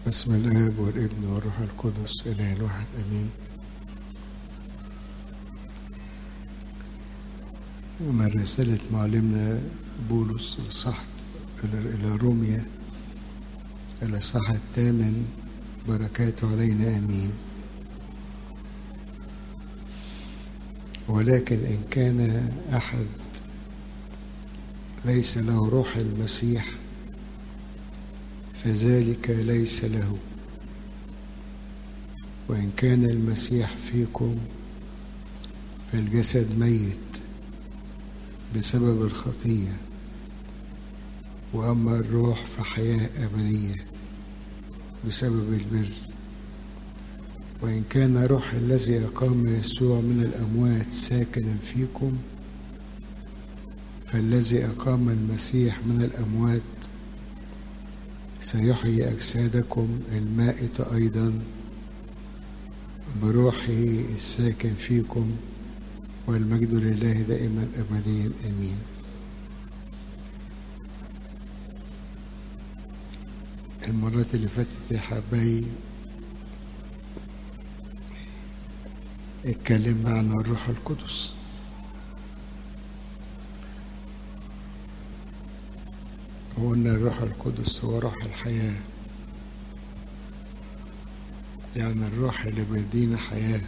بسم الآب والابن والروح القدس إله الواحد أمين من رسالة معلمنا بولس الصح إلى روميا الإصحاح الثامن بركاته علينا آمين ولكن إن كان أحد ليس له روح المسيح فذلك ليس له وإن كان المسيح فيكم فالجسد ميت بسبب الخطية وأما الروح فحياة أبدية بسبب البر وإن كان روح الذي أقام يسوع من الأموات ساكنا فيكم فالذي أقام المسيح من الأموات سيحيي أجسادكم المائتة أيضا بروحه الساكن فيكم والمجد لله دائما أبديا آمين المرات اللي فاتت يا حبايبي اتكلمنا عن الروح القدس وقلنا الروح القدس هو روح الحياة يعني الروح اللي بيدينا حياة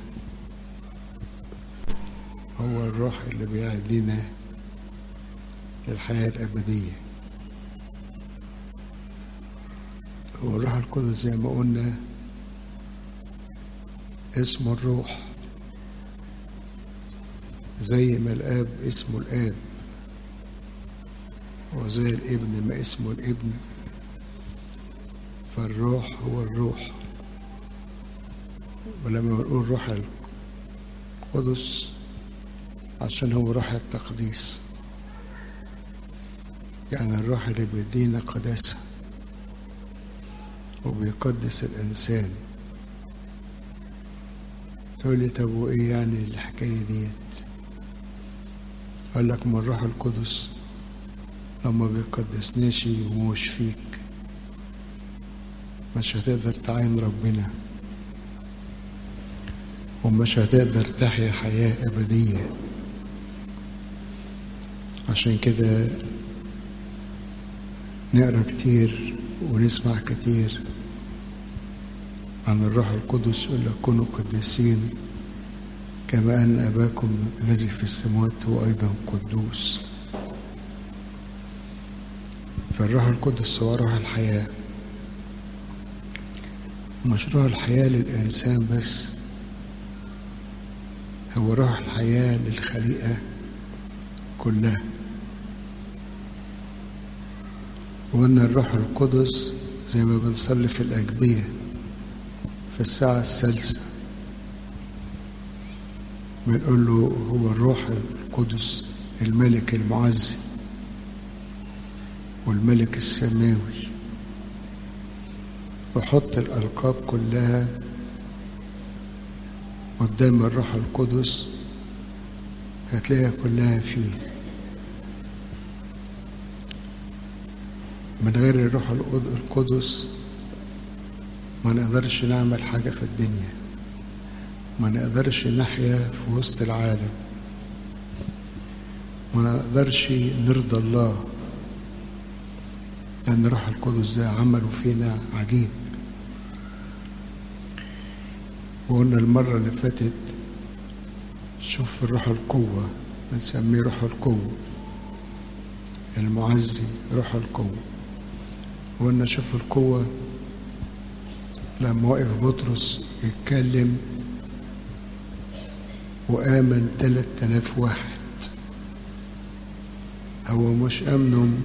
هو الروح اللي بيهدينا للحياة الأبدية هو الروح القدس زي ما قلنا اسمه الروح زي ما الآب اسمه الآب وزي الابن ما اسمه الابن فالروح هو الروح ولما بنقول روح القدس عشان هو روح التقديس يعني الروح اللي بيدينا قداسة وبيقدس الإنسان تقول لي طب وإيه يعني الحكاية ديت قال لك من الروح القدس لما بيقدسناش ومش فيك مش هتقدر تعاين ربنا ومش هتقدر تحيا حياة أبدية عشان كده نقرا كتير ونسمع كتير عن الروح القدس يقول لك كونوا قديسين كما أن أباكم الذي في السماوات هو أيضا قدوس فالروح القدس هو روح الحياة مشروع الحياة للإنسان بس هو روح الحياة للخليقة كلها وأن الروح القدس زي ما بنصلي في الأجبية في الساعة الثالثة بنقول له هو الروح القدس الملك المعزي والملك السماوي وحط الألقاب كلها قدام الروح القدس هتلاقيها كلها فيه من غير الروح القدس ما نقدرش نعمل حاجة في الدنيا ما نقدرش نحيا في وسط العالم ما نقدرش نرضى الله لأن روح القدس ده عمله فينا عجيب وقلنا المرة اللي فاتت شوف الروح القوة بنسميه روح القوة المعزي روح القوة وقلنا شوف القوة لما وقف بطرس يتكلم وآمن تلات آلاف واحد هو مش آمنهم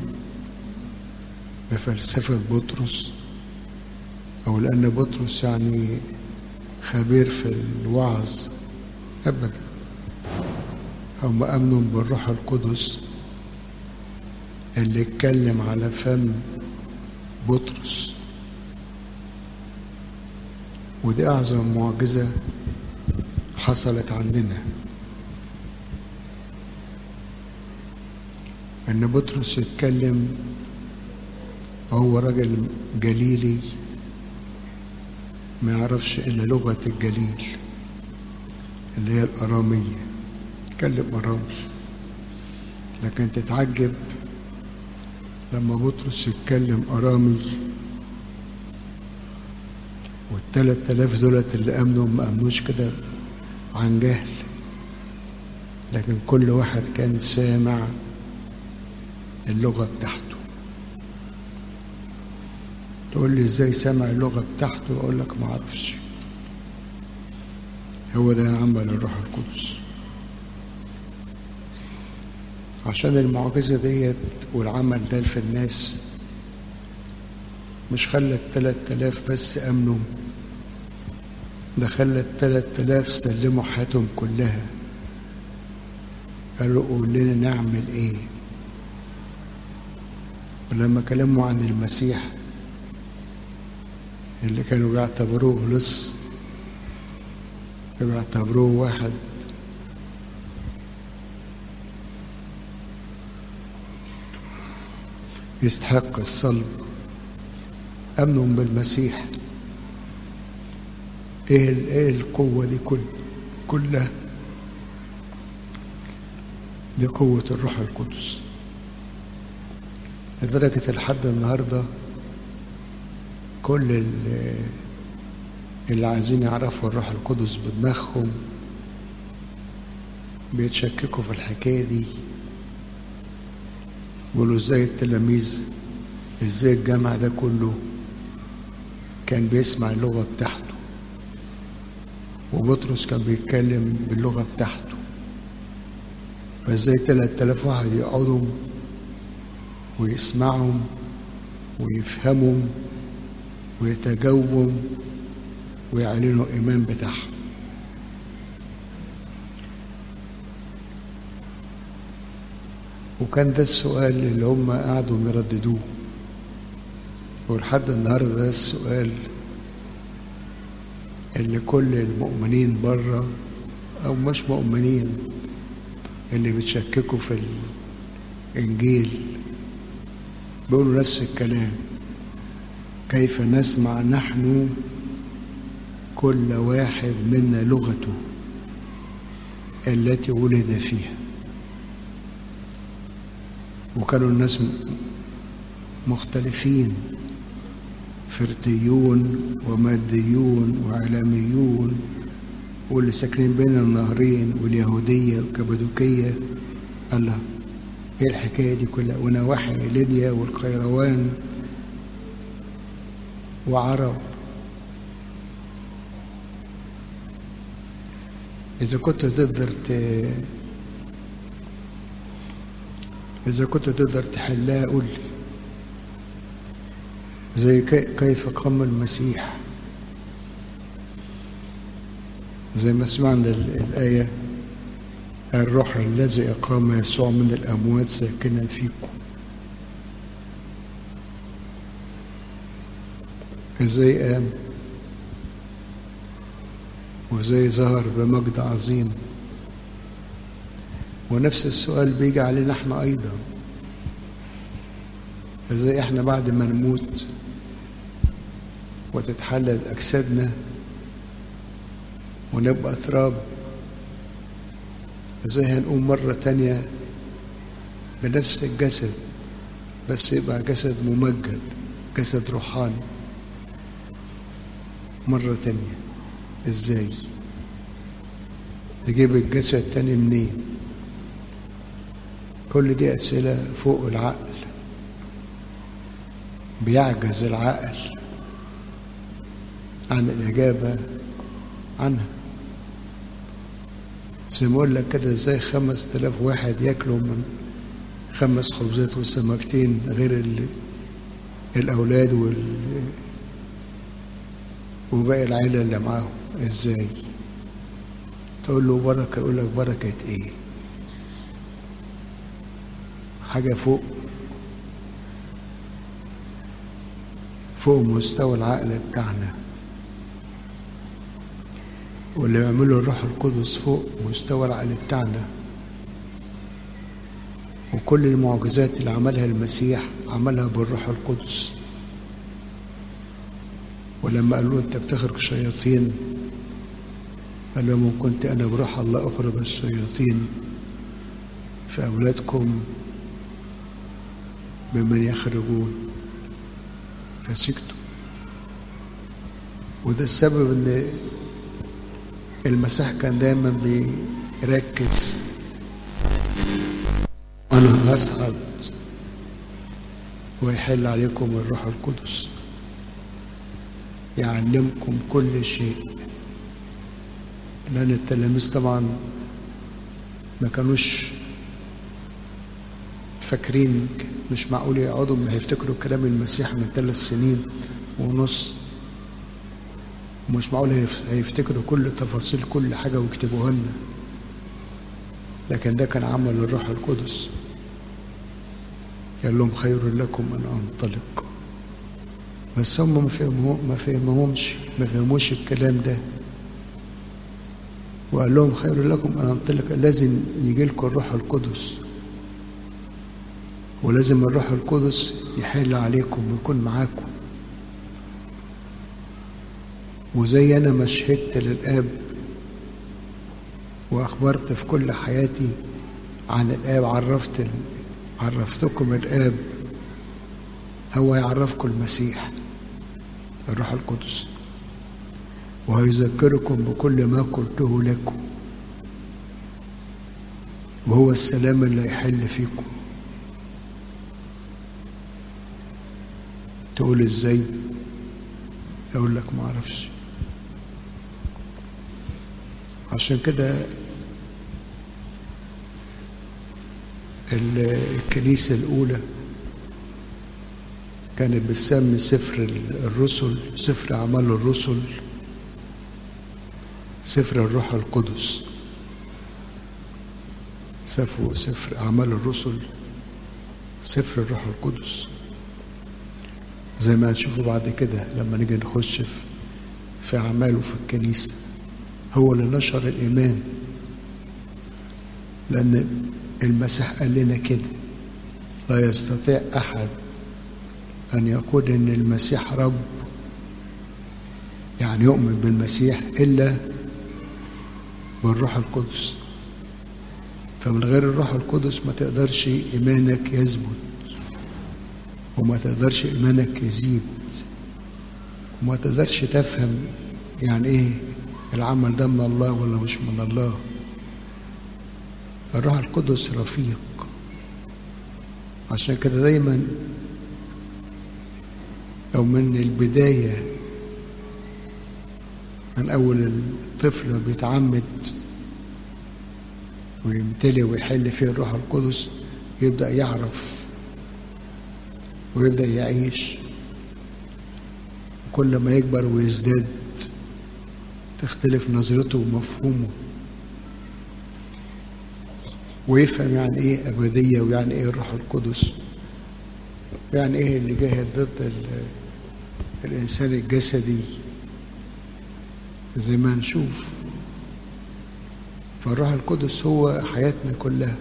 بفلسفة بطرس أو لأن بطرس يعني خبير في الوعظ أبدا هم أمنوا بالروح القدس اللي اتكلم على فم بطرس ودي أعظم معجزة حصلت عندنا إن بطرس يتكلم وهو راجل جليلي ما يعرفش إلا لغة الجليل اللي هي الأرامية يتكلم أرامي لكن تتعجب لما بطرس يتكلم أرامي والتلات آلاف دولت اللي أمنوا ما أمنوش كده عن جهل لكن كل واحد كان سامع اللغة بتاعته تقول لي ازاي سامع اللغة بتاعته اقول لك ما اعرفش هو ده عمل الروح القدس عشان المعجزة ديت والعمل ده في الناس مش خلى التلات آلاف بس أمنوا ده خلى التلات آلاف سلموا حياتهم كلها قالوا قول لنا نعمل ايه ولما كلموا عن المسيح اللي كانوا بيعتبروه لص بيعتبروه واحد يستحق الصلب امنوا بالمسيح ايه ايه القوه دي كل كلها دي قوه الروح القدس لدرجه لحد النهارده كل اللي, اللي عايزين يعرفوا الروح القدس بدماغهم بيتشككوا في الحكايه دي بيقولوا ازاي التلاميذ ازاي الجامع ده كله كان بيسمع اللغة بتاعته وبطرس كان بيتكلم باللغة بتاعته فازاي تلات آلاف واحد يقعدوا ويسمعهم ويفهمهم ويتجاوبوا ويعلنوا إيمان بتاعهم وكان ده السؤال اللي هم قعدوا يرددوه ولحد النهارده ده السؤال اللي كل المؤمنين بره او مش مؤمنين اللي بيتشككوا في الانجيل بيقولوا نفس الكلام كيف نسمع نحن كل واحد منا لغته التي ولد فيها وكانوا الناس مختلفين فرتيون وماديون وإعلاميون واللي ساكنين بين النهرين واليهودية والكبدوكية الله ايه الحكاية دي كلها ونواحي ليبيا والقيروان وعرب إذا كنت تقدر ت... إذا كنت تقدر تحلها قول لي زي كيف قام المسيح زي ما سمعنا الآية الروح الذي أقام يسوع من الأموات ساكنا فيكم ازاي قام وازاي ظهر بمجد عظيم ونفس السؤال بيجي علينا احنا ايضا ازاي احنا بعد ما نموت وتتحلل اجسادنا ونبقى تراب ازاي هنقوم مرة تانية بنفس الجسد بس يبقى جسد ممجد جسد روحاني مرة تانية ازاي تجيب الجسد تاني منين كل دي أسئلة فوق العقل بيعجز العقل عن الإجابة عنها زي ما أقول لك كده إزاي خمس تلاف واحد ياكلوا من خمس خبزات وسمكتين غير ال... الأولاد وال... وباقي العيلة اللي معاهم إزاي تقول له بركة يقول لك بركة إيه حاجة فوق فوق مستوى العقل بتاعنا واللي بيعمله الروح القدس فوق مستوى العقل بتاعنا وكل المعجزات اللي عملها المسيح عملها بالروح القدس ولما قالوا له انت بتخرج شياطين قال لهم إن كنت انا بروح الله اخرج الشياطين فاولادكم بمن يخرجون فسكتوا وده السبب ان المسيح كان دايما بيركز انا هصعد ويحل عليكم الروح القدس يعلمكم كل شيء لان التلاميذ طبعا ما كانوش فاكرين مش معقول يقعدوا ما هيفتكروا كلام المسيح من ثلاث سنين ونص مش معقول هيفتكروا كل تفاصيل كل حاجة ويكتبوها لنا لكن ده كان عمل الروح القدس قال لهم خير لكم أن أنطلق بس هم ما فهموا ما فهمهمش ما فهموش الكلام ده وقال لهم خير لكم أن أنطلق لازم يجي لكم الروح القدس ولازم الروح القدس يحل عليكم ويكون معاكم وزي أنا ما شهدت للآب وأخبرت في كل حياتي عن الآب عرفت ال... عرفتكم الآب هو يعرفكم المسيح الروح القدس وهيذكركم بكل ما قلته لكم وهو السلام اللي يحل فيكم تقول ازاي اقول لك ما اعرفش عشان كده الكنيسة الأولى كانت بتسمي سفر الرسل سفر أعمال الرسل سفر الروح القدس سفر سفر أعمال الرسل سفر الروح القدس زي ما هنشوفه بعد كده لما نيجي نخش في في أعماله في الكنيسة هو اللي نشر الإيمان لأن المسيح قال لنا كده لا يستطيع أحد أن يقول إن المسيح رب يعني يؤمن بالمسيح إلا بالروح القدس فمن غير الروح القدس ما تقدرش إيمانك يثبت وما تقدرش إيمانك يزيد وما تقدرش تفهم يعني إيه العمل ده من الله ولا مش من الله الروح القدس رفيق عشان كده دايما أو من البداية من أول الطفل ما بيتعمد ويمتلي ويحل فيه الروح القدس يبدأ يعرف ويبدأ يعيش كل ما يكبر ويزداد تختلف نظرته ومفهومه ويفهم يعني ايه أبدية ويعني ايه الروح القدس يعني ايه اللي جاهد ضد الإنسان الجسدي زي ما نشوف فالروح القدس هو حياتنا كلها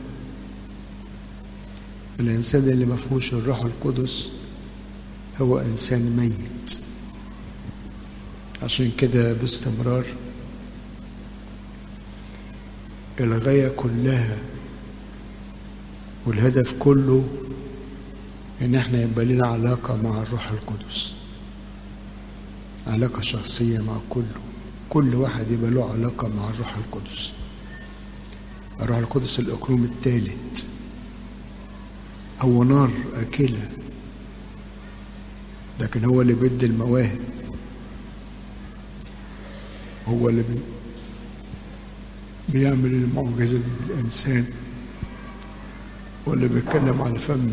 الإنسان اللي ما فيهوش الروح القدس هو إنسان ميت عشان كده باستمرار الغاية كلها والهدف كله إن احنا يبقى لنا علاقة مع الروح القدس علاقة شخصية مع كله كل واحد يبقى له علاقة مع الروح القدس الروح القدس الإقلوم الثالث هو نار أكلة لكن هو اللي بيدي المواهب هو اللي بي بيعمل المعجزة دي بالإنسان واللي بيتكلم على فم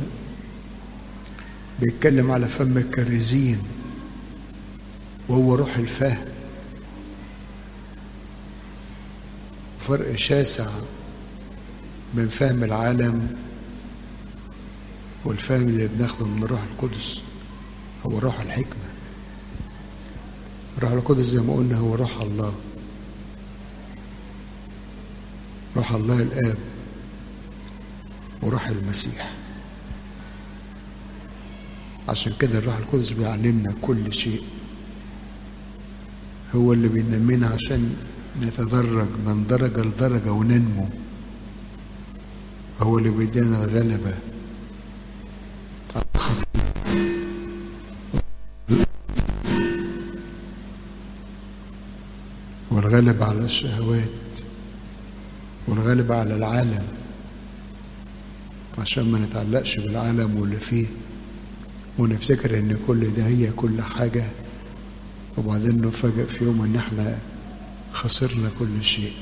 بيتكلم على فم الكارزين وهو روح الفهم فرق شاسع بين فهم العالم والفهم اللي بناخده من الروح القدس هو روح الحكمة الروح القدس زي ما قلنا هو روح الله روح الله الآب وروح المسيح عشان كده الروح القدس بيعلمنا كل شيء هو اللي بينمينا عشان نتدرج من درجة لدرجة وننمو هو اللي بيدينا الغلبة والغلبة على الشهوات والغلبة على العالم عشان ما نتعلقش بالعالم واللي فيه ونفتكر ان كل ده هي كل حاجة وبعدين نفاجئ في يوم ان احنا خسرنا كل شيء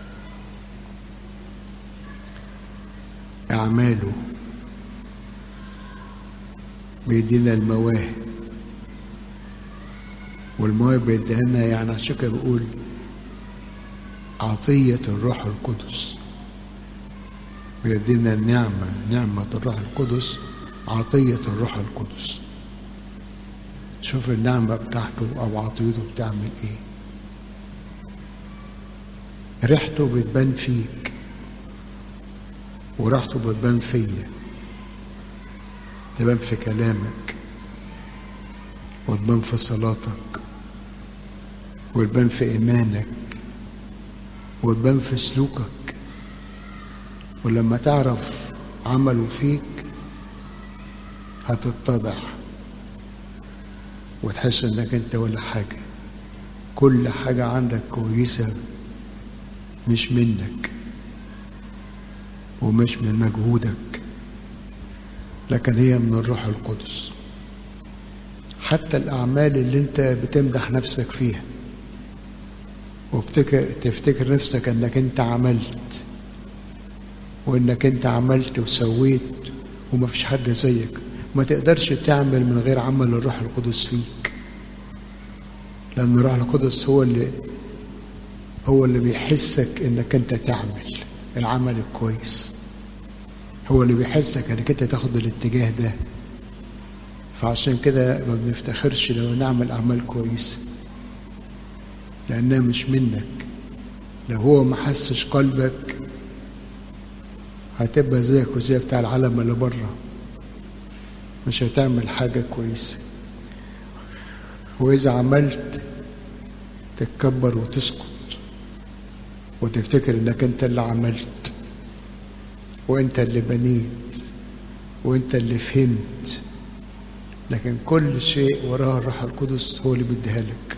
أعماله بيدينا المواهب والمواهب بيديها لنا يعني عشان كده بقول عطية الروح القدس بيدينا النعمة نعمة الروح القدس عطية الروح القدس شوف النعمة بتاعته أو عطيته بتعمل إيه ريحته بتبان فيك وريحته بتبان فيا تبان في كلامك وتبان في صلاتك وتبان في إيمانك وتبان في سلوكك ولما تعرف عمله فيك هتتضع وتحس انك انت ولا حاجة كل حاجة عندك كويسة مش منك ومش من مجهودك لكن هي من الروح القدس حتى الأعمال اللي أنت بتمدح نفسك فيها وافتكر تفتكر نفسك أنك أنت عملت وأنك أنت عملت وسويت وما فيش حد زيك ما تقدرش تعمل من غير عمل الروح القدس فيك لأن الروح القدس هو اللي هو اللي بيحسك انك انت تعمل العمل الكويس هو اللي بيحسك انك انت تاخد الاتجاه ده فعشان كده ما بنفتخرش لو نعمل اعمال كويسه لانها مش منك لو هو ما حسش قلبك هتبقى زيك وزي بتاع العالم اللي بره مش هتعمل حاجة كويسة وإذا عملت تتكبر وتسقط وتفتكر انك انت اللي عملت وانت اللي بنيت وانت اللي فهمت لكن كل شيء وراه الروح القدس هو اللي بيديها لك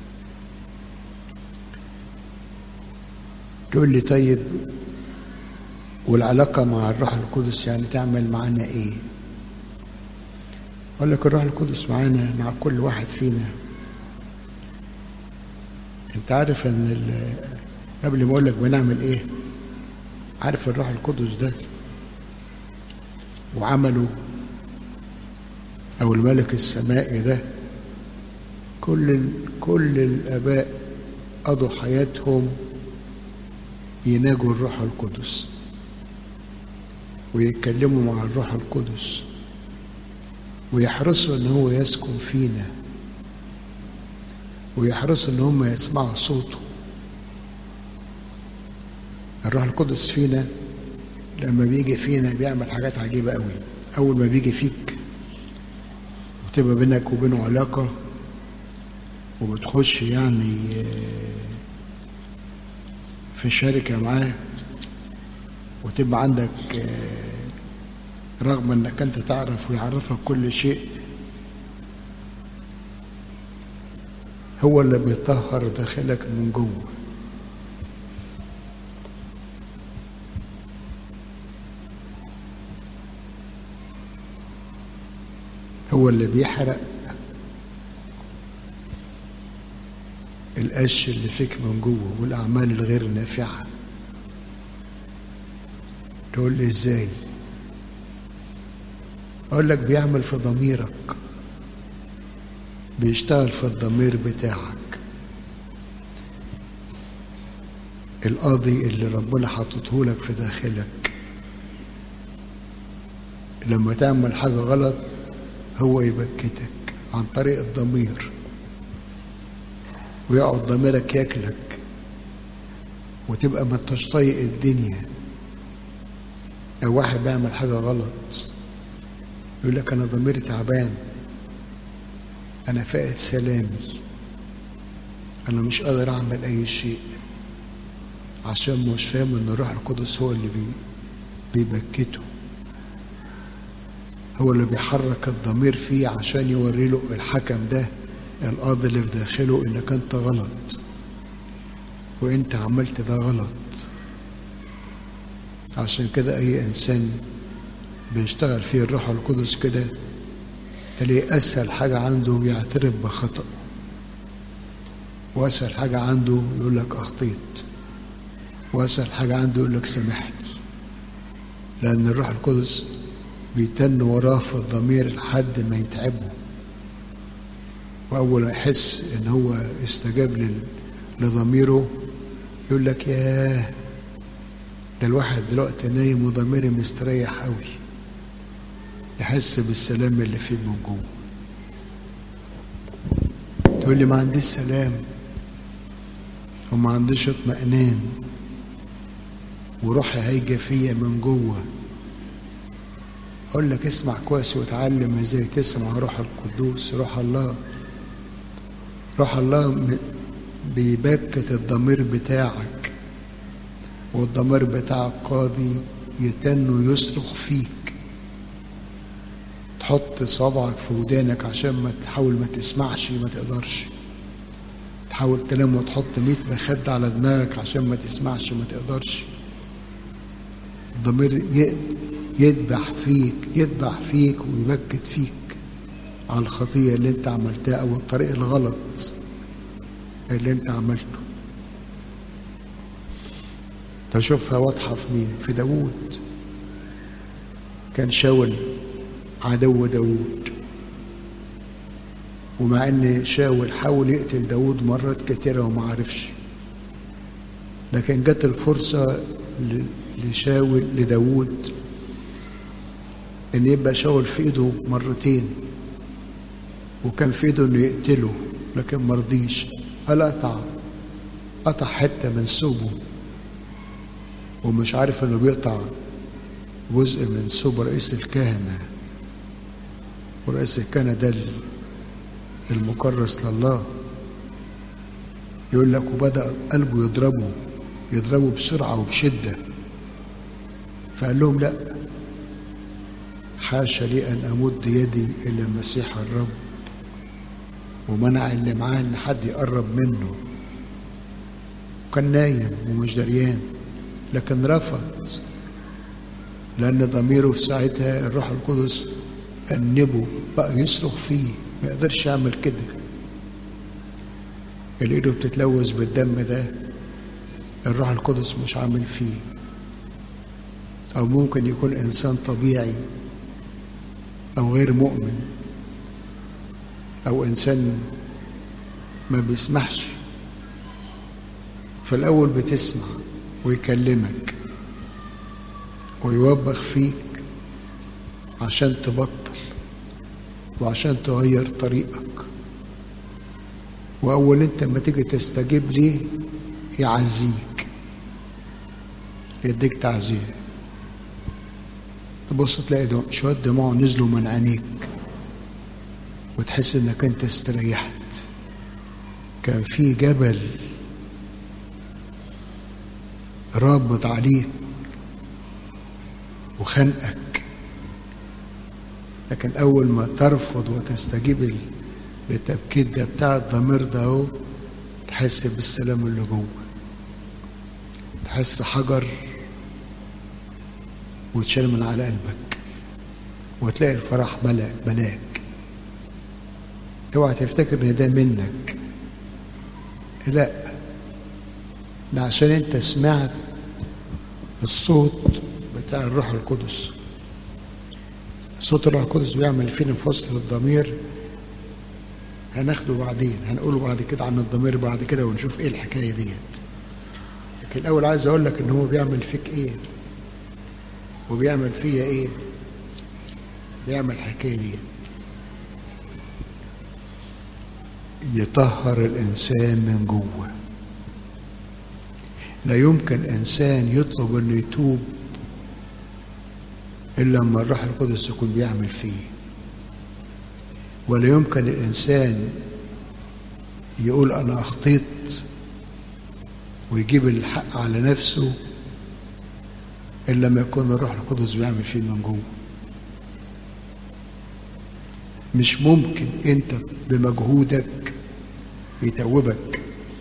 تقول لي طيب والعلاقة مع الروح القدس يعني تعمل معانا ايه اقول لك الروح القدس معانا مع كل واحد فينا انت عارف ان قبل ما اقول لك بنعمل ايه عارف الروح القدس ده وعمله او الملك السمائي ده كل كل الاباء قضوا حياتهم يناجوا الروح القدس ويتكلموا مع الروح القدس ويحرصوا ان هو يسكن فينا ويحرصوا ان هم يسمعوا صوته الروح القدس فينا لما بيجي فينا بيعمل حاجات عجيبة قوي أول ما بيجي فيك وتبقى بينك وبينه علاقة وبتخش يعني في شركة معاه وتبقى عندك رغم انك انت تعرف ويعرفك كل شيء هو اللي بيطهر داخلك من جوه هو اللي بيحرق القش اللي فيك من جوه والاعمال الغير نافعه تقول لي ازاي اقول لك بيعمل في ضميرك بيشتغل في الضمير بتاعك القاضي اللي ربنا حاطته لك في داخلك لما تعمل حاجه غلط هو يبكتك عن طريق الضمير ويقعد ضميرك ياكلك وتبقى ما انتش طايق الدنيا او واحد بيعمل حاجه غلط يقول لك انا ضميري تعبان انا فاقد سلامي انا مش قادر اعمل اي شيء عشان مش فاهم ان الروح القدس هو اللي بي بيبكته هو اللي بيحرك الضمير فيه عشان يوري له الحكم ده القاضي اللي في داخله انك انت غلط وانت عملت ده غلط عشان كده اي انسان بيشتغل فيه الروح القدس كده تلاقي اسهل حاجه عنده يعترف بخطأه واسهل حاجه عنده يقول لك اخطيت واسهل حاجه عنده يقول لك سامحني لان الروح القدس بيتن وراه في الضمير لحد ما يتعبه واول ما يحس ان هو استجاب لضميره يقول لك ياه ده الواحد دلوقتي نايم وضميري مستريح قوي يحس بالسلام اللي فيه من جوه تقول لي ما عنديش سلام وما عنديش اطمئنان وروحي هايجه فيا من جوه اقول لك اسمع كويس وتعلم ازاي تسمع روح القدوس روح الله روح الله بيبكت الضمير بتاعك والضمير بتاعك قاضي يتن ويصرخ فيك تحط صبعك في ودانك عشان ما تحاول ما تسمعش ما تقدرش تحاول تنام وتحط ميت مخدة على دماغك عشان ما تسمعش ما تقدرش الضمير يدبح فيك يدبح فيك ويبكت فيك على الخطية اللي انت عملتها او الطريق الغلط اللي انت عملته تشوفها واضحة في مين في داوود كان شاول عدو داوود ومع ان شاول حاول يقتل داوود مرات كتيرة وما عرفش لكن جت الفرصة لشاول لداوود ان يبقى شاول في ايده مرتين وكان في ايده انه يقتله لكن مرضيش قال قطع قطع حتة من ثوبه ومش عارف انه بيقطع جزء من ثوب رئيس الكهنة ورئيس الكهنة ده المكرس لله يقول لك وبدأ قلبه يضربه يضربه بسرعة وبشدة فقال لهم لا حاشا لي أن أمد يدي إلى مسيح الرب ومنع اللي معاه إن حد يقرب منه كان نايم ومش دريان لكن رفض لأن ضميره في ساعتها الروح القدس أنبه بقى يصرخ فيه ما يقدرش يعمل كده اللي ايده بتتلوث بالدم ده الروح القدس مش عامل فيه أو ممكن يكون إنسان طبيعي أو غير مؤمن أو إنسان ما بيسمحش في الأول بتسمع ويكلمك ويوبخ فيك عشان تبطل وعشان تغير طريقك وأول أنت ما تيجي تستجيب ليه يعزيك يديك تعزيه تبص تلاقي شوية دموع نزلوا من عينيك وتحس انك انت استريحت كان في جبل رابط عليك وخنقك لكن اول ما ترفض وتستجيب للتبكيت ده بتاع الضمير ده اهو تحس بالسلام اللي جوه تحس حجر وتشال من على قلبك وتلاقي الفرح بلا بلاك اوعى تفتكر ان ده منك لا ده عشان انت سمعت الصوت بتاع الروح القدس صوت الروح القدس بيعمل فينا في وسط الضمير هناخده بعدين هنقوله بعد كده عن الضمير بعد كده ونشوف ايه الحكايه ديت لكن الاول عايز اقول لك ان هو بيعمل فيك ايه وبيعمل فيا ايه بيعمل الحكايه ديت يطهر الانسان من جوه لا يمكن انسان يطلب انه يتوب الا لما الروح القدس يكون بيعمل فيه ولا يمكن الانسان يقول أنا أخطيت ويجيب الحق على نفسه إلا لما يكون الروح القدس بيعمل فيه من جوه مش ممكن أنت بمجهودك يتوبك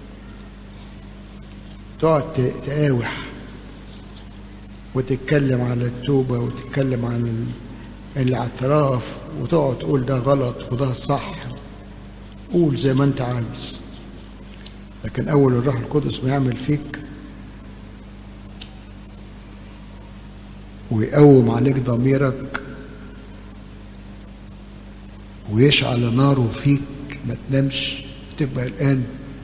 تقعد تقاوح وتتكلم عن التوبة وتتكلم عن الاعتراف وتقعد تقول ده غلط وده صح قول زي ما انت عايز لكن اول الروح القدس ما يعمل فيك ويقوم عليك ضميرك ويشعل ناره فيك ما تنامش تبقى قلقان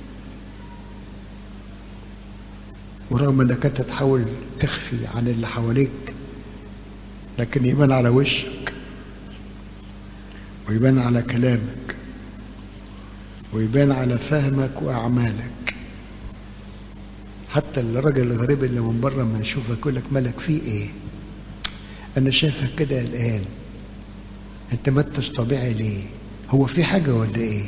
ورغم انك انت تحاول تخفي عن اللي حواليك لكن يبان على وشك ويبان على كلامك ويبان على فهمك واعمالك حتى الراجل الغريب اللي من بره ما يشوفك يقول لك مالك فيه ايه انا شايفك كده قلقان انت ما انتش طبيعي ليه هو في حاجه ولا ايه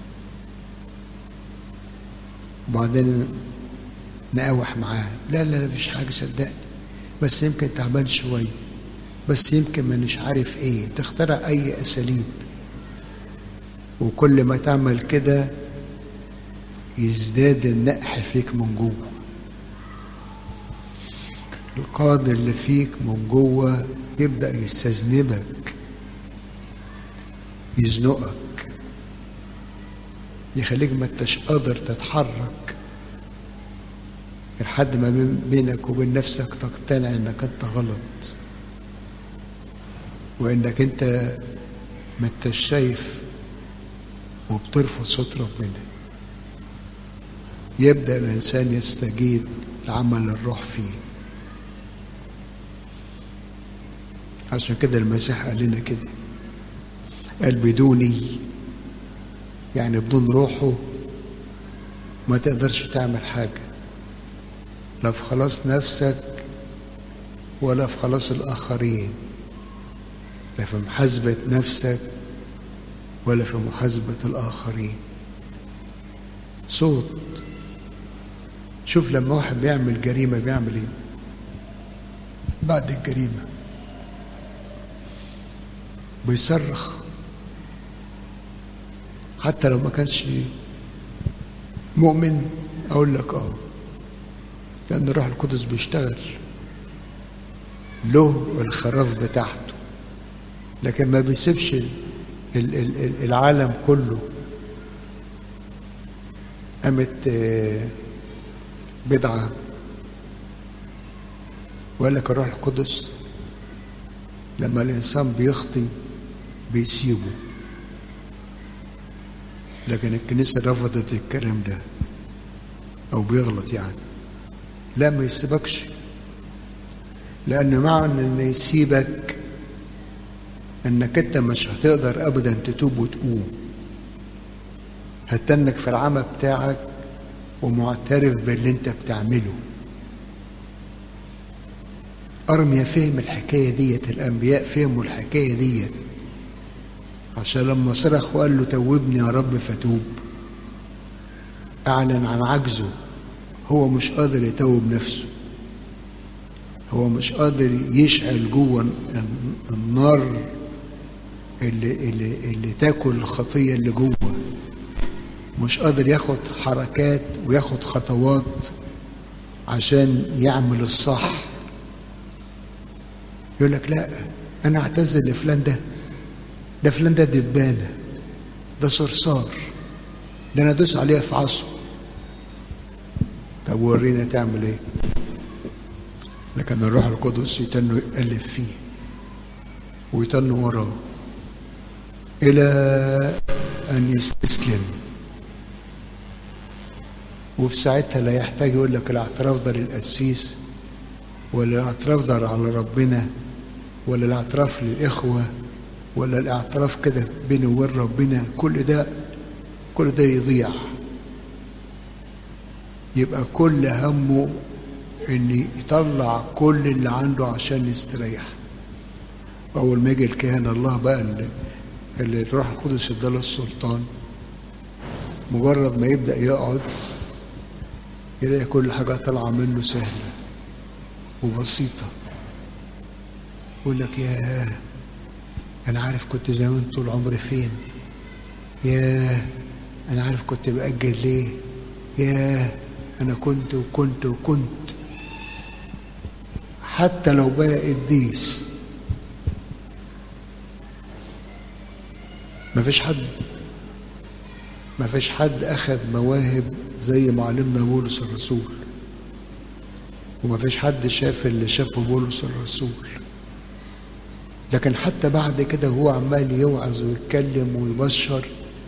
وبعدين نقاوح معاه لا لا لا مفيش حاجه صدقني بس يمكن تعبان شويه بس يمكن مانيش عارف ايه تخترع اي اساليب وكل ما تعمل كده يزداد النقح فيك من جوه القاضي اللي فيك من جوه يبدا يستذنبك يزنقك يخليك ما انتش قادر تتحرك لحد ما بينك وبين نفسك تقتنع انك انت غلط وانك انت ما انتش شايف وبترفض صوت ربنا يبدا الانسان يستجيب لعمل الروح فيه عشان كده المسيح قال لنا كده قال بدوني يعني بدون روحه ما تقدرش تعمل حاجة لا في خلاص نفسك ولا في خلاص الآخرين لا في محاسبة نفسك ولا في محاسبة الآخرين صوت شوف لما واحد بيعمل جريمة بيعمل ايه بعد الجريمة بيصرخ حتى لو ما كانش مؤمن اقول لك اه لان الروح القدس بيشتغل له الخراف بتاعته لكن ما بيسيبش العالم كله قامت بدعة وقال لك الروح القدس لما الإنسان بيخطي بيسيبه لكن الكنيسة رفضت الكلام ده أو بيغلط يعني لا ما يسيبكش لأن معنى إن يسيبك إنك أنت مش هتقدر أبدا تتوب وتقوم هتنك في العمى بتاعك ومعترف باللي أنت بتعمله أرميا فهم الحكاية ديت الأنبياء فهموا الحكاية ديت عشان لما صرخ وقال له توبني يا رب فتوب أعلن عن عجزه هو مش قادر يتوب نفسه هو مش قادر يشعل جوه النار اللي, اللي, اللي تاكل الخطية اللي جوه مش قادر ياخد حركات وياخد خطوات عشان يعمل الصح يقول لك لا انا اعتذر لفلان ده ده فلان ده دبانه ده صرصار ده انا ادوس عليه في عصره طب ورينا تعمل ايه لكن الروح القدس يتنه يألف فيه ويتنه وراه إلى أن يستسلم وفي ساعتها لا يحتاج يقول لك الاعتراف ده للقسيس ولا الاعتراف ده على ربنا ولا الاعتراف للإخوة ولا الاعتراف كده بينه وبين ربنا كل ده كل ده يضيع يبقى كل همه ان يطلع كل اللي عنده عشان يستريح اول ما يجي الكهنه الله بقى اللي, اللي الروح القدس اداله السلطان مجرد ما يبدأ يقعد يلاقي كل حاجة طالعة منه سهلة وبسيطة يقول لك يا أنا عارف كنت زمان طول عمري فين يا أنا عارف كنت بأجل ليه يا أنا كنت وكنت وكنت حتى لو بقى قديس مفيش حد مفيش حد أخذ مواهب زي معلمنا بولس الرسول ومفيش حد شاف اللي شافه بولس الرسول لكن حتى بعد كده هو عمال يوعظ ويتكلم ويبشر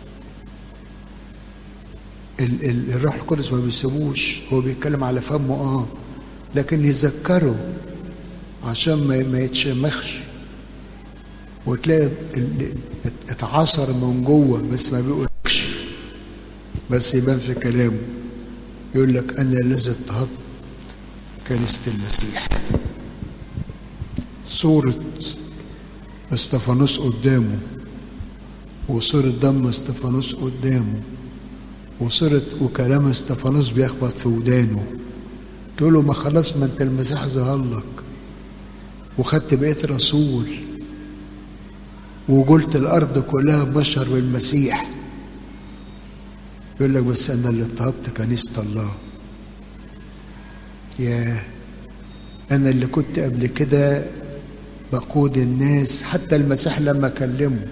ال ال الروح القدس ما بيسيبوش هو بيتكلم على فمه اه لكن يذكره عشان ما ما يتشمخش وتلاقي اتعصر من جوه بس ما بيقولكش بس يبان في كلامه يقول لك انا الذي اضطهدت كنيسه المسيح صوره استفانوس قدامه وصورة دم استفانوس قدامه وصورة وكلام استفانوس بيخبط في ودانه تقول له ما خلاص ما انت المسيح ظهر لك وخدت بقيت رسول وقلت الارض كلها بشر بالمسيح يقول لك بس انا اللي اضطهدت كنيسه الله يا انا اللي كنت قبل كده بقود الناس حتى المسيح لما كلمه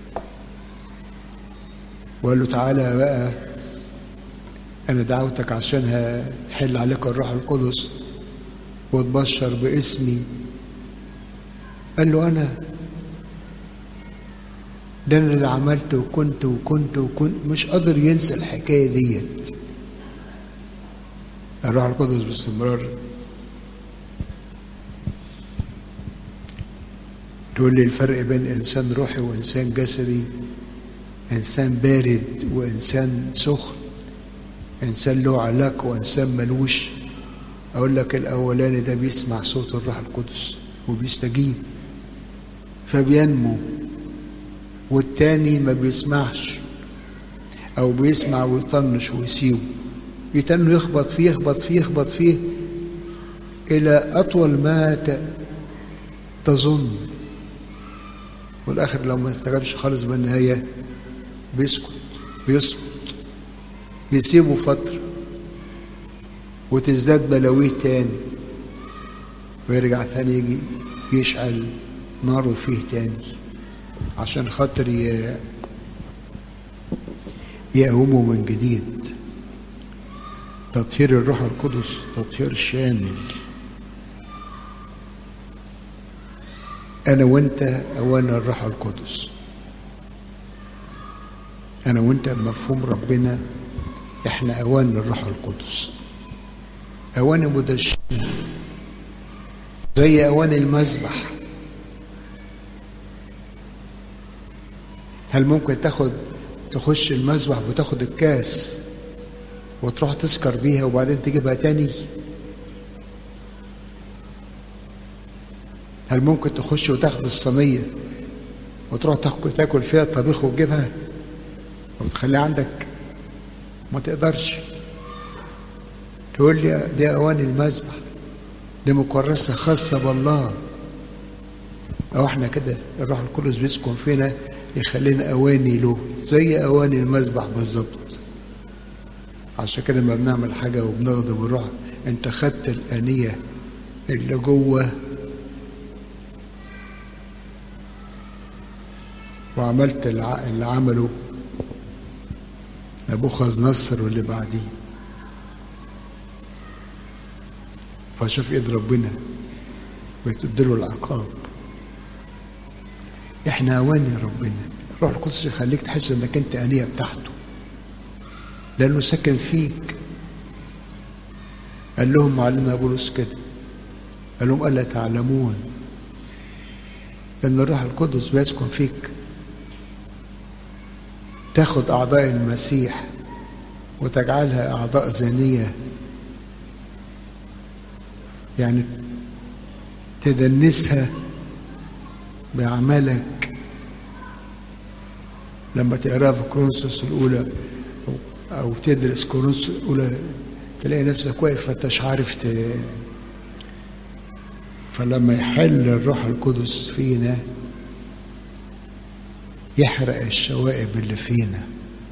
وقال له تعالى بقى انا دعوتك عشان هحل عليك الروح القدس وتبشر باسمي قال له انا ده انا اللي عملت وكنت وكنت وكنت مش قادر ينسى الحكايه ديت الروح القدس باستمرار تقول لي الفرق بين انسان روحي وانسان جسدي انسان بارد وانسان سخن انسان له علاقه وانسان ملوش اقول لك الاولاني ده بيسمع صوت الروح القدس وبيستجيب فبينمو والتاني ما بيسمعش او بيسمع ويطنش ويسيبه يتنه يخبط فيه يخبط فيه يخبط فيه الى اطول ما تظن والاخر لو ما استجابش خالص بالنهايه بيسكت بيسكت يسيبه فتره وتزداد بلاويه تاني ويرجع تاني يجي يشعل ناره فيه تاني عشان خاطر يقوموا من جديد تطهير الروح القدس تطهير شامل انا وانت اوان الروح القدس انا وانت مفهوم ربنا احنا اوان الروح القدس اوان مدشنه زي اوان المذبح هل ممكن تاخد تخش المذبح وتاخد الكاس وتروح تسكر بيها وبعدين تجيبها تاني هل ممكن تخش وتاخد الصينية وتروح تاكل فيها الطبيخ وتجيبها وتخليها عندك ما تقدرش تقول لي دي أواني المذبح دي مكرسة خاصة بالله أو احنا كده الروح القدس بيسكن فينا يخلينا أواني له زي أواني المذبح بالظبط عشان كده لما بنعمل حاجة وبنغضب الروح انت خدت الآنية اللي جوه وعملت اللي عمله نبوخذ نصر واللي بعديه فشاف ايد ربنا ويتديله العقاب احنا اواني ربنا روح القدس يخليك تحس انك انت انيه بتاعته لانه سكن فيك قال لهم معلمنا بولس كده قال لهم الا تعلمون ان الروح القدس بيسكن فيك تاخد اعضاء المسيح وتجعلها اعضاء زانيه يعني تدنسها باعمالك لما تقراها في كرونسوس الاولى او تدرس كورنثوس الاولى تلاقي نفسك واقف فانت مش عارف ت... فلما يحل الروح القدس فينا يحرق الشوائب اللي فينا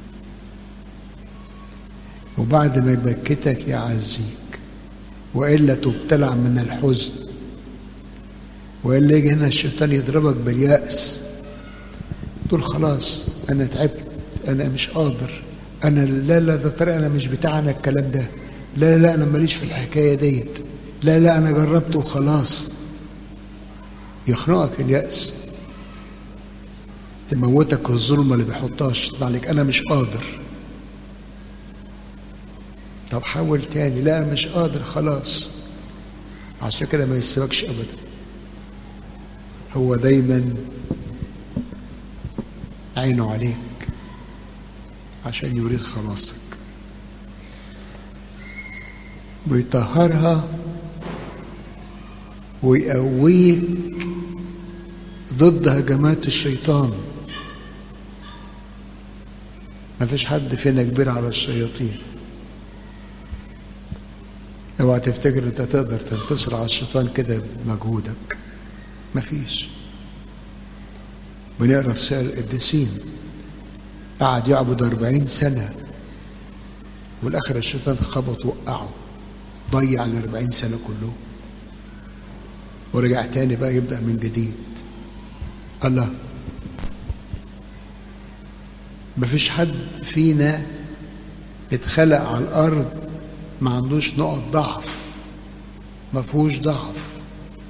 وبعد ما يبكتك يعزيك والا تبتلع من الحزن والا يجي هنا الشيطان يضربك باليأس تقول خلاص انا تعبت انا مش قادر انا لا لا ده طريق انا مش بتاعنا الكلام ده لا لا لا انا ماليش في الحكايه ديت لا لا انا جربت وخلاص يخنقك اليأس تموتك الظلمه اللي بيحطها الشيطان عليك انا مش قادر طب حاول تاني لا مش قادر خلاص عشان كده ما يسيبكش ابدا هو دايما عينه عليك عشان يريد خلاصك ويطهرها ويقويك ضد هجمات الشيطان ما فيش حد فينا كبير على الشياطين اوعى تفتكر انت تقدر تنتصر على الشيطان كده بمجهودك مفيش بنقرا في سائر القديسين قعد يعبد أربعين سنة والآخر الشيطان خبط وقعه ضيع الأربعين سنة كلهم ورجع تاني بقى يبدأ من جديد الله مفيش حد فينا اتخلق على الأرض ما عندوش نقط ضعف ما فيهوش ضعف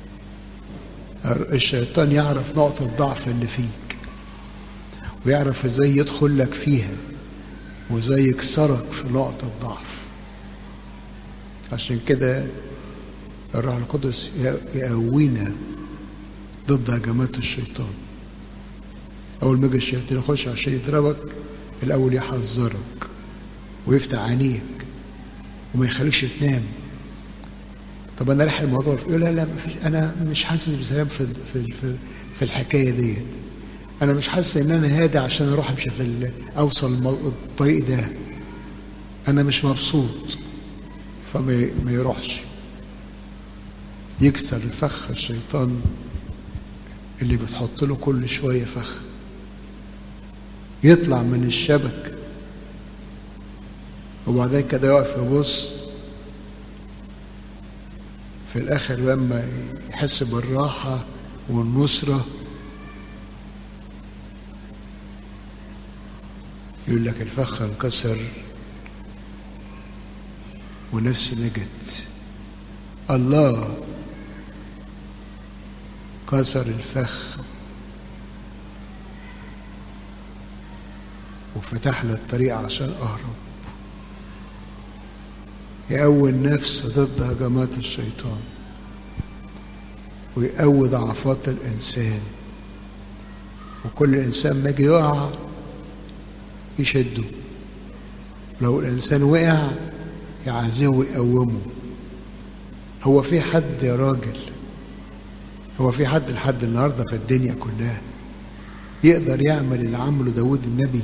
الشيطان يعرف نقطة الضعف اللي فيك ويعرف ازاي يدخل لك فيها وازاي يكسرك في نقطة الضعف عشان كده الروح القدس يقوينا ضد هجمات الشيطان أول ما يجي الشيطان يخش عشان يضربك الأول يحذرك ويفتح عينيك وما يخليكش تنام طب انا رايح الموضوع يقول لا لا مفيش انا مش حاسس بسلام في في في, في الحكايه ديت انا مش حاسس ان انا هادي عشان اروح امشي في اوصل الطريق ده انا مش مبسوط فما ما يروحش يكسر الفخ الشيطان اللي بتحط له كل شويه فخ يطلع من الشبك وبعدين كده يقف يبص في الاخر لما يحس بالراحه والنصره يقول لك الفخ انكسر ونفسي نجت الله كسر الفخ وفتح لي الطريق عشان اهرب يقوي النفس ضد هجمات الشيطان ويقوي ضعفات الإنسان وكل إنسان ما يجي يقع يشده لو الإنسان وقع يعزيه ويقومه هو في حد يا راجل هو في حد لحد النهارده في الدنيا كلها يقدر يعمل اللي عمله داود النبي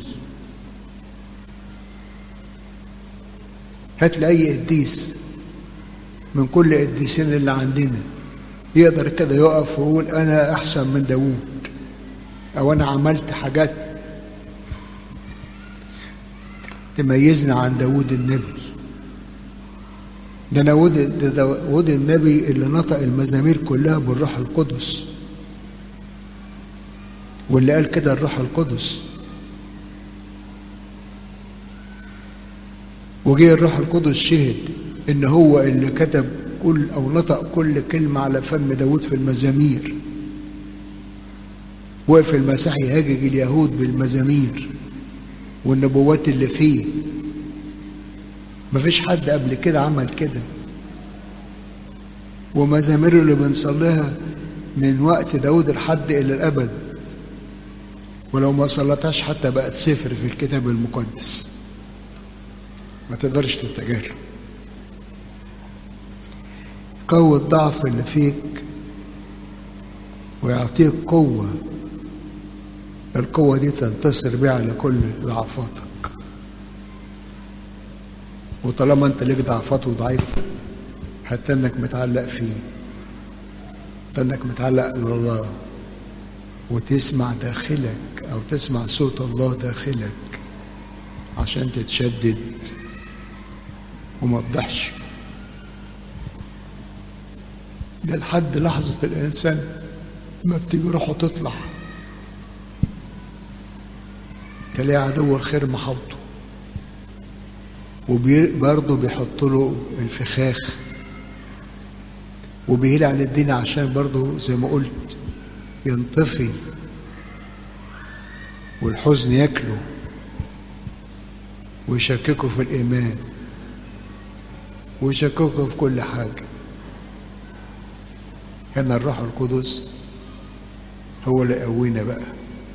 هات لي اي قديس من كل القديسين اللي عندنا يقدر كده يقف ويقول انا احسن من داوود او انا عملت حاجات تميزني عن داوود النبي ده داوود ده داوود النبي اللي نطق المزامير كلها بالروح القدس واللي قال كده الروح القدس وجه الروح القدس شهد ان هو اللي كتب كل او نطق كل كلمه على فم داود في المزامير وقف المسيح يهاجج اليهود بالمزامير والنبوات اللي فيه مفيش حد قبل كده عمل كده ومزامير اللي بنصليها من وقت داود لحد الى الابد ولو ما صلتهاش حتى بقت سفر في الكتاب المقدس ما تقدرش تتجاهله يقوي الضعف اللي فيك ويعطيك قوة القوة دي تنتصر بيها على كل ضعفاتك وطالما انت ليك ضعفات وضعيف حتى انك متعلق فيه حتى انك متعلق لله وتسمع داخلك او تسمع صوت الله داخلك عشان تتشدد وما تضحش ده لحد لحظة الإنسان ما بتيجي روحه تطلع تلاقي عدو الخير محوطه وبرضه بيحط له الفخاخ وبيهيل عن الدين عشان برضه زي ما قلت ينطفي والحزن ياكله ويشككه في الإيمان ويشككه في كل حاجة هنا الروح القدس هو اللي قوينا بقى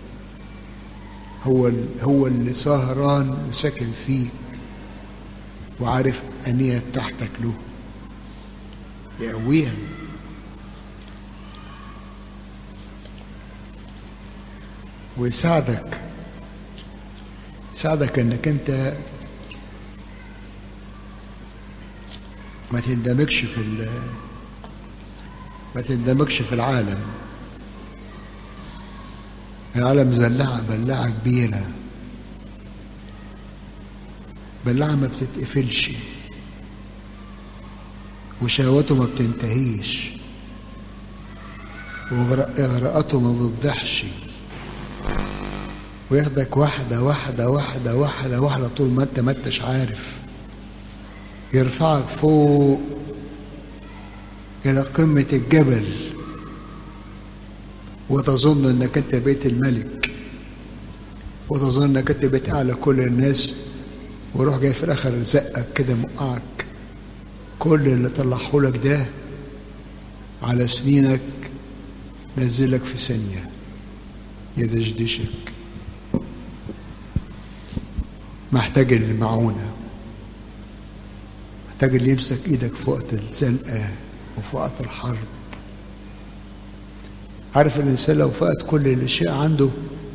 هو هو اللي سهران وساكن فيك وعارف أنية تحتك له يقويها ويساعدك يساعدك انك انت ما تندمجش في ما تندمجش في العالم العالم زلعة بلاعة كبيرة بلاعة ما بتتقفلش وشهواته ما بتنتهيش وإغراءاته ما بتضحش وياخدك واحدة واحدة واحدة واحدة واحدة طول ما انت ما انتش عارف يرفعك فوق إلى قمة الجبل وتظن انك انت بيت الملك وتظن انك انت بيت اعلى كل الناس وروح جاي في الاخر زقك كده موقعك كل اللي طلعه لك ده على سنينك نزلك في ثانية يدشدشك محتاج المعونة محتاج اللي يمسك ايدك في وقت الزنقة وفي وقت الحرب عارف الإنسان لو فقد كل شيء عنده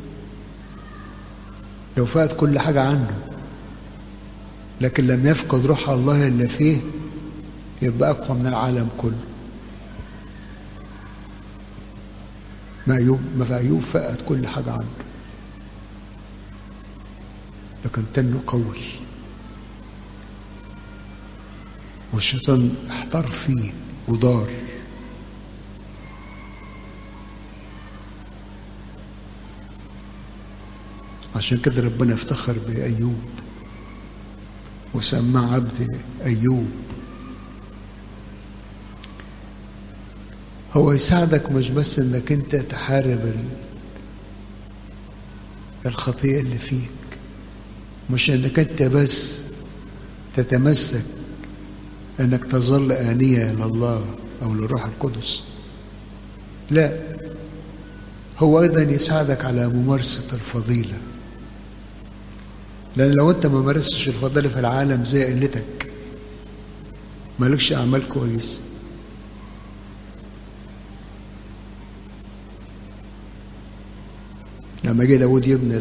لو فقد كل حاجة عنده لكن لم يفقد روح الله اللي فيه يبقى أقوى من العالم كله ما أيوب ما أيوب فقد كل حاجة عنده لكن تنه قوي والشيطان احتار فيه ودار عشان كده ربنا افتخر بأيوب وسماه عبد أيوب هو يساعدك مش بس انك انت تحارب الخطيئة اللي فيك مش انك انت بس تتمسك انك تظل آنية لله او للروح القدس لا هو ايضا يساعدك على ممارسة الفضيلة لان لو انت ما مارستش الفضيلة في العالم زي قلتك مالكش اعمال كويسه لما جه داود يبني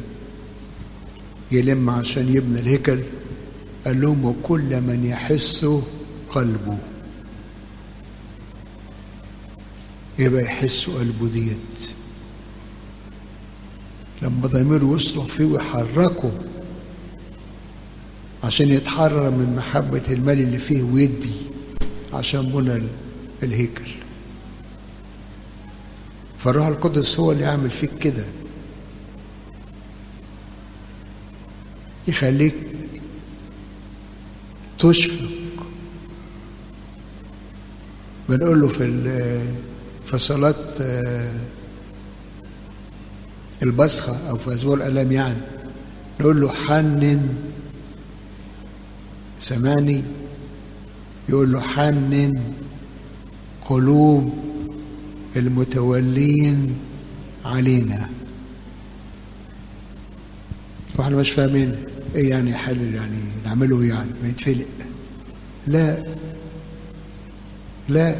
يلم عشان يبني الهيكل قال لهم وكل من يحس قلبه يبقى يحس قلبه ديت لما ضميره يصرخ فيه ويحركه عشان يتحرر من محبة المال اللي فيه ويدي عشان بنى الهيكل فالروح القدس هو اللي يعمل فيك كده يخليك تشفق بنقول له في في صلاة البصخة أو في أسبوع الألام يعني نقول له حنن سمعني يقول له حنن قلوب المتولين علينا واحنا مش فاهمين ايه يعني حل يعني نعمله يعني ما يتفلق لا لا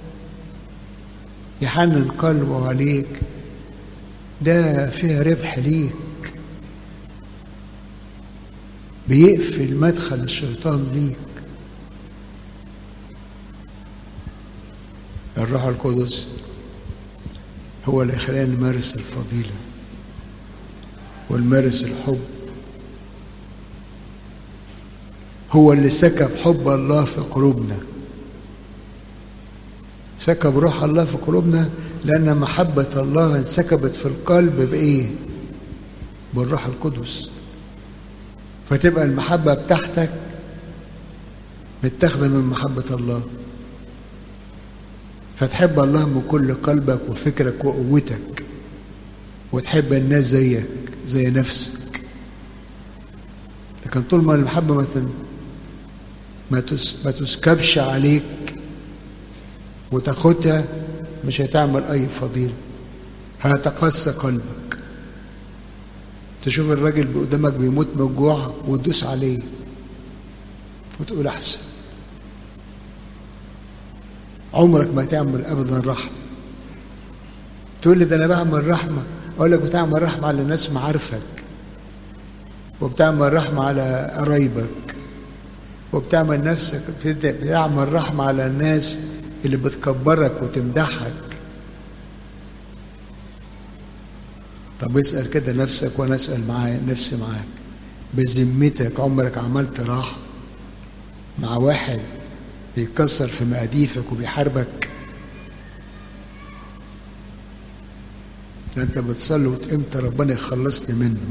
يحنن قلبه عليك ده فيها ربح ليك بيقفل مدخل الشيطان ليك الروح القدس هو اللي خلينا نمارس الفضيلة ونمارس الحب هو اللي سكب حب الله في قلوبنا سكب روح الله في قلوبنا لأن محبة الله انسكبت في القلب بإيه؟ بالروح القدس فتبقى المحبة بتاعتك متاخدة من محبة الله فتحب الله من كل قلبك وفكرك وقوتك وتحب الناس زيك زي نفسك لكن طول ما المحبة ما تن... ما, تس... ما تسكبش عليك وتاخدها مش هتعمل أي فضيلة هتقسى قلبك تشوف الراجل اللي قدامك بيموت من الجوع وتدوس عليه وتقول أحسن عمرك ما تعمل أبدا رحمة تقول لي ده أنا بعمل رحمة أقول لك بتعمل رحمة على ناس معارفك وبتعمل رحمة على قرايبك وبتعمل نفسك بتعمل رحمة على الناس اللي بتكبرك وتمدحك طب اسأل كده نفسك وأنا أسأل معايا نفسي معاك بذمتك عمرك عملت راحة مع واحد بيكسر في مقاديفك وبيحاربك ده انت بتصلي وامتى ربنا يخلصني منه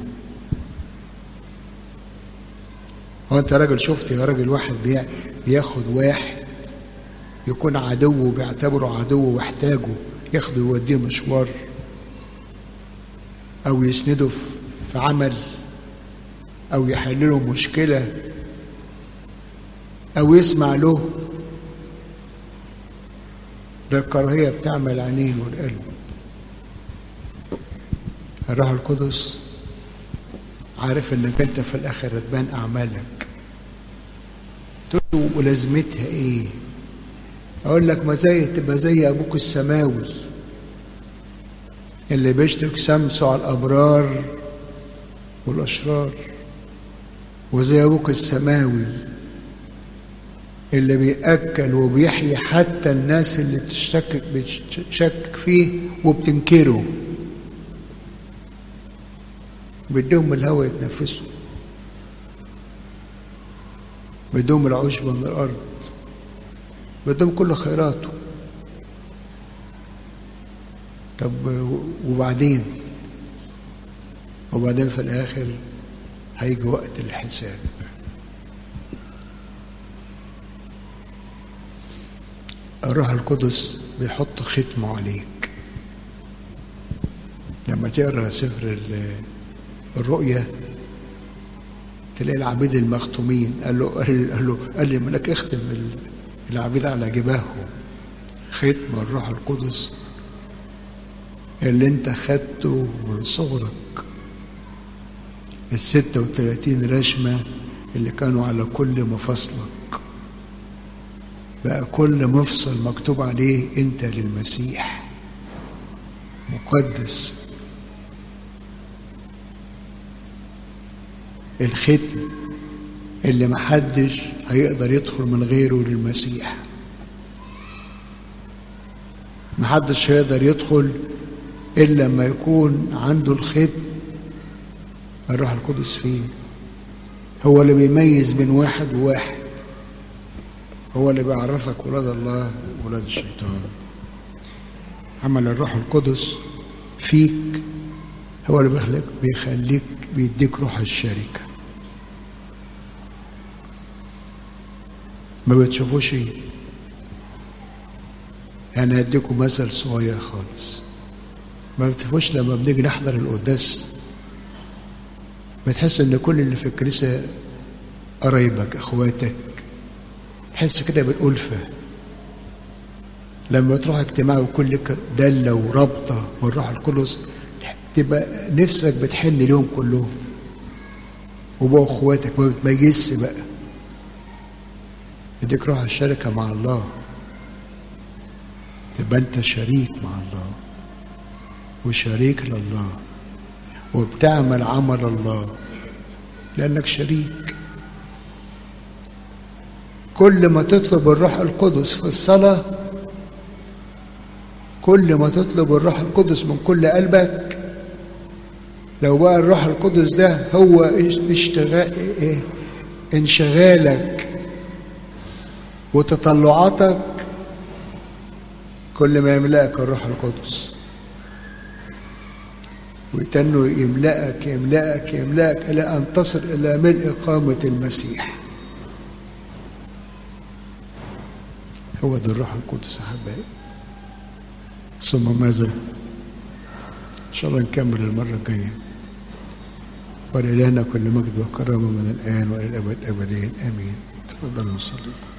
هو انت راجل شفت يا راجل واحد بياخد واحد يكون عدو بيعتبره عدو واحتاجه ياخده يوديه مشوار او يسنده في عمل او يحل له مشكله او يسمع له ده الكراهيه بتعمل العينين والقلب الروح القدس عارف انك انت في الاخر هتبان اعمالك تقول له ولازمتها ايه اقول لك ما زي تبقى زي ابوك السماوي اللي بيشترك شمسه على الابرار والاشرار وزي ابوك السماوي اللي بيأكل وبيحيي حتى الناس اللي بتشكك بتشكك فيه وبتنكره بدهم الهواء يتنفسوا بدهم العشب من الأرض بدهم كل خيراته طب وبعدين وبعدين في الآخر هيجي وقت الحساب الروح القدس بيحط ختمه عليك لما تقرا سفر الرؤيا تلاقي العبيد المختومين قال له قال له قال لي الملاك اختم العبيد على جباههم ختم الروح القدس اللي انت خدته من صغرك ال 36 رشمة اللي كانوا على كل مفصلك بقى كل مفصل مكتوب عليه انت للمسيح مقدس الختم اللي محدش هيقدر يدخل من غيره للمسيح محدش هيقدر يدخل إلا لما يكون عنده الختم الروح القدس فيه هو اللي بيميز بين واحد وواحد هو اللي بيعرفك ولاد الله وولاد الشيطان عمل الروح القدس فيك هو اللي بيخليك بيخليك بيديك روح الشركه ما بتشوفوش ايه يعني هديكم مثل صغير خالص ما بتشوفوش لما بنيجي نحضر القداس بتحس ان كل اللي في الكنيسه قرايبك اخواتك تحس كده بالالفه لما تروح اجتماع وكل دله ورابطه والروح القدس تبقى نفسك بتحن ليهم كلهم وبقوا اخواتك ما بتميزش بقى بدك روح الشركة مع الله تبقى انت شريك مع الله وشريك لله وبتعمل عمل الله لانك شريك كل ما تطلب الروح القدس في الصلاة كل ما تطلب الروح القدس من كل قلبك لو بقى الروح القدس ده هو اشتغال ايه انشغالك وتطلعاتك كل ما يملأك الروح القدس ويتنه يملأك يملأك يملأك إلى أن تصل إلى ملء قامة المسيح هو ده الروح القدس أحبائي ثم ماذا؟ إن شاء الله نكمل المرة الجاية ولإلهنا كل مجد وكرامة من الآن وإلى الأبد أبدين آمين تفضلوا نصلي